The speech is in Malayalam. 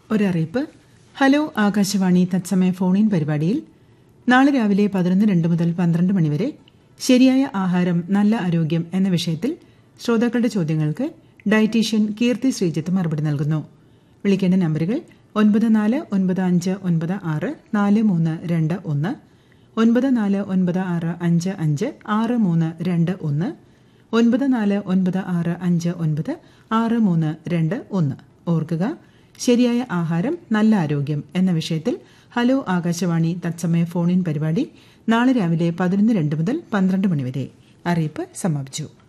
ഒരറിയിപ്പ് ഹലോ ആകാശവാണി തത്സമയ ഫോണിൻ പരിപാടിയിൽ നാളെ രാവിലെ പതിനൊന്ന് രണ്ട് മുതൽ പന്ത്രണ്ട് മണിവരെ ശരിയായ ആഹാരം നല്ല ആരോഗ്യം എന്ന വിഷയത്തിൽ ശ്രോതാക്കളുടെ ചോദ്യങ്ങൾക്ക് ഡയറ്റീഷ്യൻ കീർത്തി ശ്രീജിത്ത് മറുപടി നൽകുന്നു വിളിക്കേണ്ട നമ്പറുകൾ ഒൻപത് നാല് ഒൻപത് അഞ്ച് ഒൻപത് ആറ് നാല് മൂന്ന് രണ്ട് ഒന്ന് ഒൻപത് നാല് ഒൻപത് ആറ് അഞ്ച് അഞ്ച് ആറ് മൂന്ന് രണ്ട് ഒന്ന് ഒൻപത് നാല് ഒൻപത് ആറ് അഞ്ച് ഒൻപത് ആറ് മൂന്ന് രണ്ട് ഒന്ന് ഓർക്കുക ശരിയായ ആഹാരം നല്ല ആരോഗ്യം എന്ന വിഷയത്തിൽ ഹലോ ആകാശവാണി തത്സമയ ഫോണിൻ പരിപാടി നാളെ രാവിലെ പതിനൊന്ന് രണ്ട് മുതൽ പന്ത്രണ്ട് മണിവരെ അറിയിപ്പ് സമാപിച്ചു